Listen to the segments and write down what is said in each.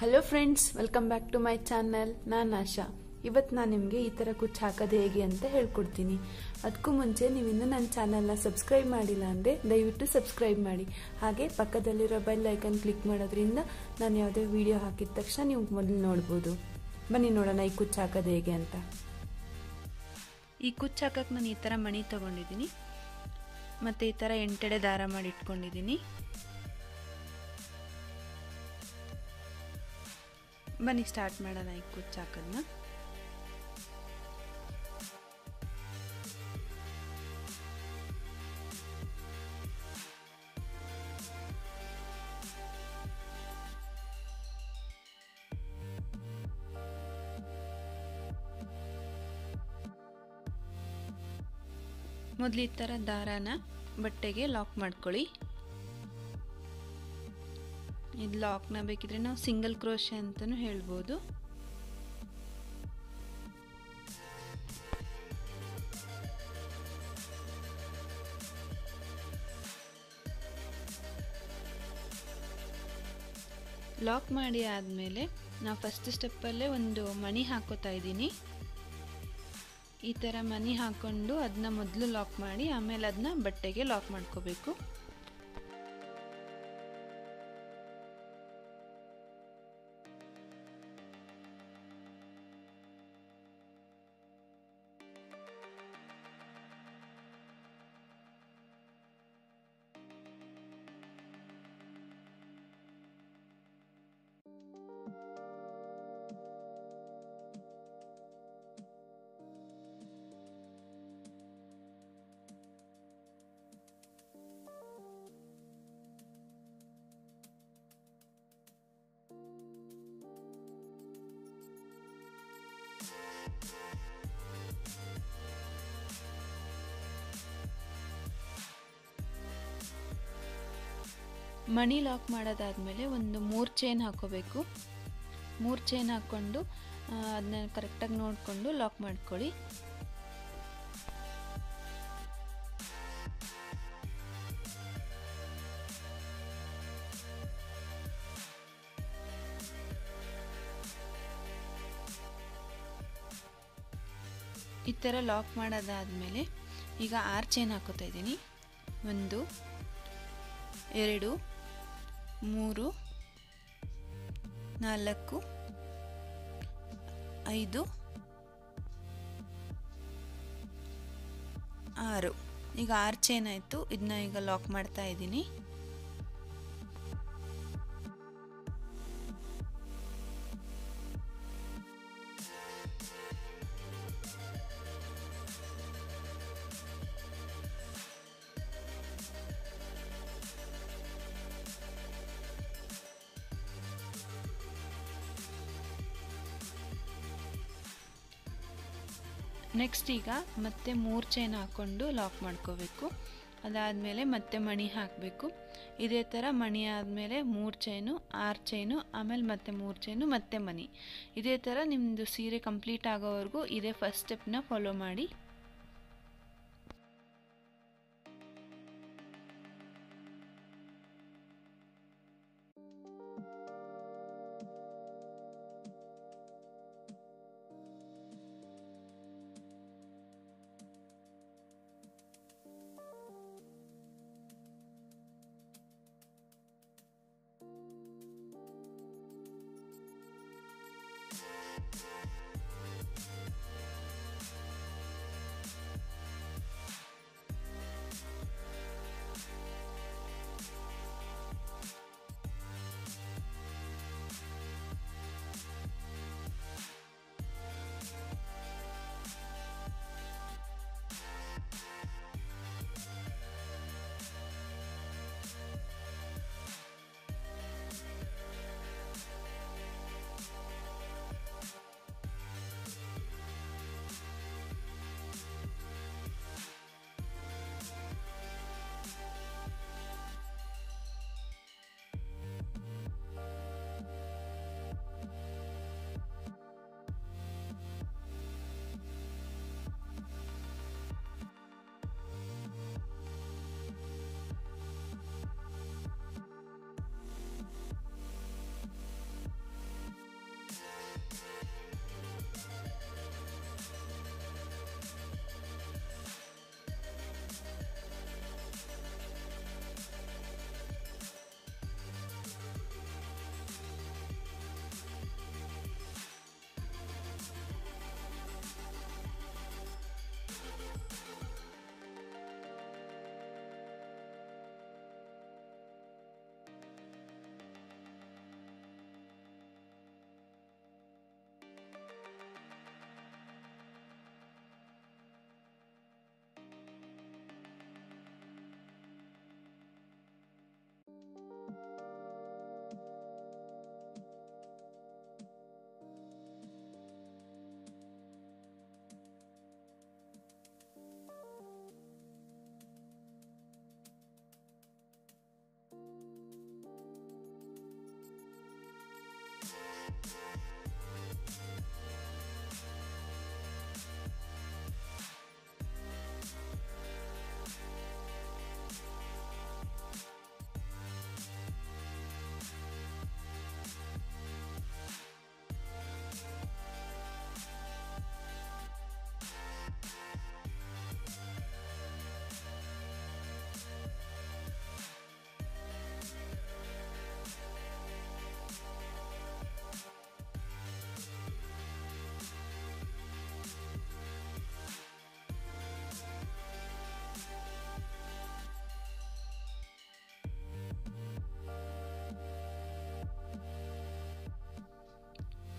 hello friends welcome back to my channel ನಾನು ಆಶಾ ಇವತ್ತು ನಾನು ನಿಮಗೆ ಈ ಥರ ಕುಚ್ಚು ಹಾಕೋದು ಹೇಗೆ ಅಂತ ಹೇಳ್ಕೊಡ್ತೀನಿ ಅದಕ್ಕೂ ಮುಂಚೆ ನೀವು ಇನ್ನೂ ನನ್ನ ಚಾನಲ್ನ ಸಬ್ಸ್ಕ್ರೈಬ್ ಮಾಡಿಲ್ಲ ಅಂದರೆ ದಯವಿಟ್ಟು ಸಬ್ಸ್ಕ್ರೈಬ್ ಮಾಡಿ ಹಾಗೆ ಪಕ್ಕದಲ್ಲಿರೋ ಬೆಲ್ ಐಕನ್ ಕ್ಲಿಕ್ ಮಾಡೋದ್ರಿಂದ ನಾನು ಯಾವುದೇ ವಿಡಿಯೋ ಹಾಕಿದ ತಕ್ಷಣ ನೀವು ಮೊದಲು ನೋಡ್ಬೋದು ಬನ್ನಿ ನೋಡೋಣ ಈ ಕುಚ್ಚು ಹಾಕೋದು ಹೇಗೆ ಅಂತ ಈ ಕುಚ್ಚು ಹಾಕಕ್ಕೆ ನಾನು ಈ ಥರ ಮಣಿ ತೊಗೊಂಡಿದ್ದೀನಿ ಮತ್ತು ಈ ಥರ ಎಂಟೆಡೆ ದಾರ ಮಾಡಿ ಇಟ್ಕೊಂಡಿದ್ದೀನಿ ಬನ್ನಿ ಸ್ಟಾರ್ಟ್ ಮಾಡೋಣ ಈ ಕುಚ್ಚು ಹಾಕೋದನ್ನ ಮೊದಲು ಈ ಥರ ದಾರಾನ ಬಟ್ಟೆಗೆ ಲಾಕ್ ಮಾಡ್ಕೊಳ್ಳಿ ಇದು ಲಾಕ್ನ ಬೇಕಿದ್ರೆ ನಾವು ಸಿಂಗಲ್ ಕ್ರೋಶೆ ಅಂತಲೂ ಹೇಳ್ಬೋದು ಲಾಕ್ ಮಾಡಿ ಆದಮೇಲೆ ನಾವು ಫಸ್ಟ್ ಸ್ಟೆಪ್ಪಲ್ಲೇ ಒಂದು ಮಣಿ ಹಾಕೋತಾ ಇದ್ದೀನಿ ಈ ಥರ ಮನಿ ಹಾಕ್ಕೊಂಡು ಅದನ್ನ ಮೊದಲು ಲಾಕ್ ಮಾಡಿ ಆಮೇಲೆ ಅದನ್ನ ಬಟ್ಟೆಗೆ ಲಾಕ್ ಮಾಡ್ಕೋಬೇಕು ಮಣಿ ಲಾಕ್ ಮಾಡೋದಾದಮೇಲೆ ಒಂದು ಮೂರು ಚೈನ್ ಹಾಕೋಬೇಕು ಮೂರು ಚೈನ್ ಹಾಕ್ಕೊಂಡು ಅದನ್ನ ಕರೆಕ್ಟಾಗಿ ನೋಡಿಕೊಂಡು ಲಾಕ್ ಮಾಡ್ಕೊಳ್ಳಿ ಈ ಥರ ಲಾಕ್ ಮಾಡೋದಾದಮೇಲೆ ಈಗ ಆರು ಚೈನ್ ಹಾಕೋತಾ ಇದ್ದೀನಿ ಒಂದು ಎರಡು ಮೂರು ನಾಲ್ಕು ಐದು ಆರು ಈಗ ಆರು ಚೈನ್ ಆಯಿತು ಇದನ್ನ ಈಗ ಲಾಕ್ ಮಾಡ್ತಾ ಇದ್ದೀನಿ ನೆಕ್ಸ್ಟ್ ಈಗ ಮತ್ತೆ ಮೂರು ಚೈನ್ ಹಾಕ್ಕೊಂಡು ಲಾಕ್ ಮಾಡ್ಕೋಬೇಕು ಅದಾದಮೇಲೆ ಮತ್ತೆ ಮಣಿ ಹಾಕಬೇಕು ಇದೇ ಥರ ಮಣಿ ಆದಮೇಲೆ ಮೂರು ಚೈನು ಆರು ಚೈನು ಆಮೇಲೆ ಮತ್ತೆ ಮೂರು ಚೈನು ಮತ್ತೆ ಮಣಿ ಇದೇ ಥರ ನಿಮ್ಮದು ಸೀರೆ ಕಂಪ್ಲೀಟ್ ಆಗೋವರೆಗೂ ಇದೇ ಫಸ್ಟ್ ಸ್ಟೆಪ್ನ ಫಾಲೋ ಮಾಡಿ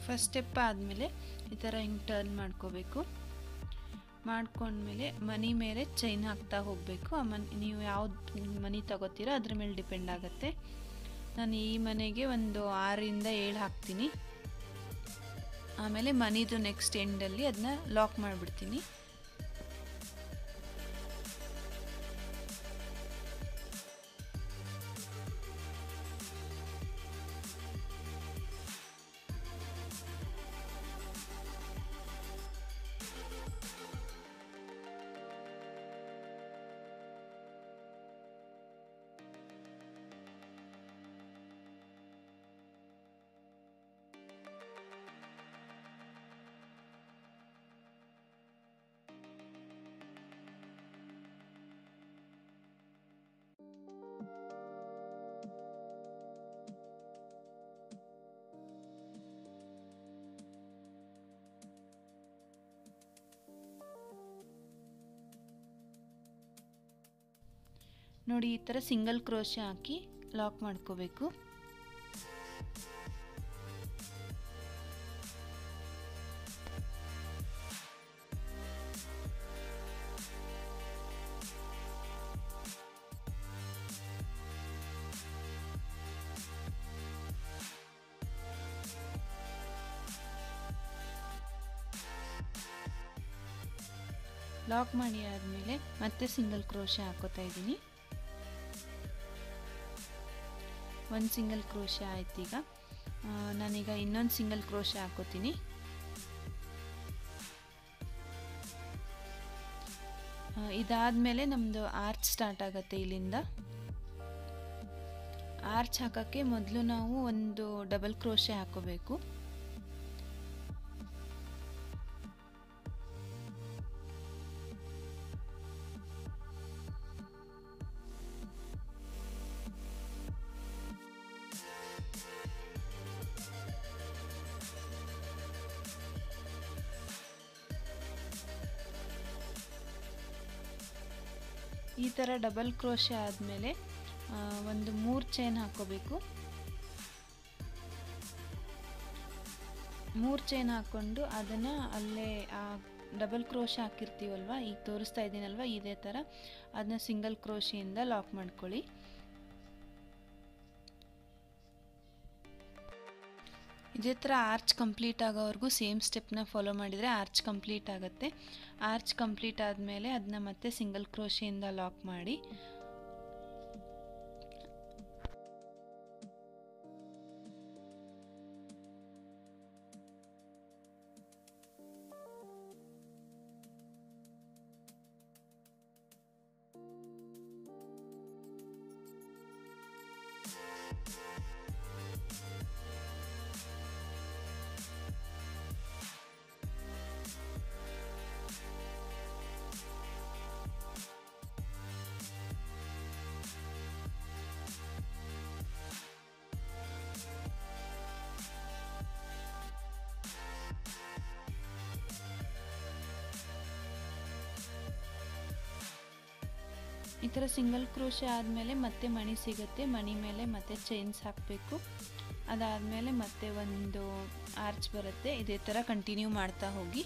ಫಸ್ಟ್ ಸ್ಟೆಪ್ ಆದಮೇಲೆ ಈ ಥರ ಹಿಂಗೆ ಟರ್ನ್ ಮಾಡ್ಕೋಬೇಕು ಮಾಡ್ಕೊಂಡ್ಮೇಲೆ ಮನಿ ಮೇಲೆ ಚೈನ್ ಹಾಕ್ತಾ ಹೋಗಬೇಕು ಆ ಮನ್ ನೀವು ಯಾವ್ದು ಮನಿ ತಗೋತೀರೋ ಅದ್ರ ಮೇಲೆ ಡಿಪೆಂಡ್ ಆಗುತ್ತೆ ನಾನು ಈ ಮನೆಗೆ ಒಂದು ಆರರಿಂದ ಏಳು ಹಾಕ್ತೀನಿ ಆಮೇಲೆ ಮನಿದು ನೆಕ್ಸ್ಟ್ ಎಂಡಲ್ಲಿ ಅದನ್ನ ಲಾಕ್ ಮಾಡಿಬಿಡ್ತೀನಿ ನೋಡಿ ಈ ಥರ ಸಿಂಗಲ್ ಕ್ರೋಶೆ ಹಾಕಿ ಲಾಕ್ ಮಾಡ್ಕೋಬೇಕು ಲಾಕ್ ಮಾಡಿ ಆದಮೇಲೆ ಮತ್ತೆ ಸಿಂಗಲ್ ಕ್ರೋಶೆ ಹಾಕೋತಾ ಇದ್ದೀನಿ ಒಂದು ಸಿಂಗಲ್ ಕ್ರೋಶೆ ಆಯ್ತು ಈಗ ನಾನೀಗ ಇನ್ನೊಂದು ಸಿಂಗಲ್ ಕ್ರೋಶೆ ಹಾಕೋತೀನಿ ಇದಾದಮೇಲೆ ನಮ್ಮದು ಆರ್ಚ್ ಸ್ಟಾರ್ಟ್ ಆಗುತ್ತೆ ಇಲ್ಲಿಂದ ಆರ್ಚ್ ಹಾಕೋಕ್ಕೆ ಮೊದಲು ನಾವು ಒಂದು ಡಬಲ್ ಕ್ರೋಶೆ ಹಾಕೋಬೇಕು ಈ ಥರ ಡಬಲ್ ಕ್ರೋಶೆ ಆದಮೇಲೆ ಒಂದು ಮೂರು ಚೈನ್ ಹಾಕೋಬೇಕು ಮೂರು ಚೈನ್ ಹಾಕ್ಕೊಂಡು ಅದನ್ನು ಅಲ್ಲೇ ಆ ಡಬಲ್ ಕ್ರೋಶೆ ಹಾಕಿರ್ತೀವಲ್ವ ಈಗ ತೋರಿಸ್ತಾ ಇದ್ದೀನಲ್ವ ಇದೇ ಥರ ಅದನ್ನ ಸಿಂಗಲ್ ಕ್ರೋಶೆಯಿಂದ ಲಾಕ್ ಮಾಡ್ಕೊಳ್ಳಿ ಇದೇ ಥರ ಆರ್ಚ್ ಕಂಪ್ಲೀಟ್ ಆಗೋವರೆಗೂ ಸೇಮ್ ಸ್ಟೆಪ್ನ ಫಾಲೋ ಮಾಡಿದರೆ ಆರ್ಚ್ ಕಂಪ್ಲೀಟ್ ಆಗುತ್ತೆ ಆರ್ಚ್ ಕಂಪ್ಲೀಟ್ ಆದಮೇಲೆ ಅದನ್ನ ಮತ್ತೆ ಸಿಂಗಲ್ ಕ್ರೋಶೆಯಿಂದ ಲಾಕ್ ಮಾಡಿ ಈ ಥರ ಸಿಂಗಲ್ ಕ್ರೋಶೆ ಆದಮೇಲೆ ಮತ್ತೆ ಮಣಿ ಸಿಗುತ್ತೆ ಮಣಿ ಮೇಲೆ ಮತ್ತೆ ಚೈನ್ಸ್ ಹಾಕಬೇಕು ಅದಾದಮೇಲೆ ಮತ್ತೆ ಒಂದು ಆರ್ಚ್ ಬರುತ್ತೆ ಇದೇ ಥರ ಕಂಟಿನ್ಯೂ ಮಾಡ್ತಾ ಹೋಗಿ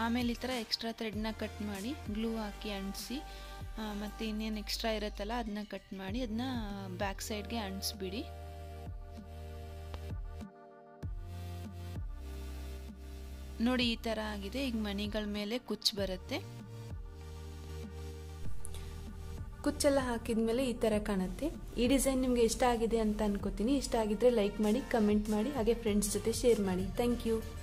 ಆಮೇಲೆ ಈ ಥರ ಎಕ್ಸ್ಟ್ರಾ ಥ್ರೆಡ್ನ ಕಟ್ ಮಾಡಿ ಗ್ಲೂ ಹಾಕಿ ಅಂಟಿಸಿ ಮತ್ತು ಇನ್ನೇನು ಎಕ್ಸ್ಟ್ರಾ ಇರುತ್ತಲ್ಲ ಅದನ್ನ ಕಟ್ ಮಾಡಿ ಅದನ್ನ ಬ್ಯಾಕ್ ಸೈಡ್ಗೆ ಅಂಟಿಸ್ಬಿಡಿ ನೋಡಿ ಈ ಥರ ಆಗಿದೆ ಈಗ ಮಣಿಗಳ ಮೇಲೆ ಕುಚ್ಚು ಬರುತ್ತೆ ಕುಚ್ಚೆಲ್ಲ ಹಾಕಿದ್ಮೇಲೆ ಈ ಥರ ಕಾಣುತ್ತೆ ಈ ಡಿಸೈನ್ ನಿಮಗೆ ಇಷ್ಟ ಆಗಿದೆ ಅಂತ ಅನ್ಕೋತೀನಿ ಇಷ್ಟ ಆಗಿದ್ರೆ ಲೈಕ್ ಮಾಡಿ ಕಮೆಂಟ್ ಮಾಡಿ ಹಾಗೆ ಫ್ರೆಂಡ್ಸ್ ಜೊತೆ ಶೇರ್ ಮಾಡಿ ಥ್ಯಾಂಕ್ ಯು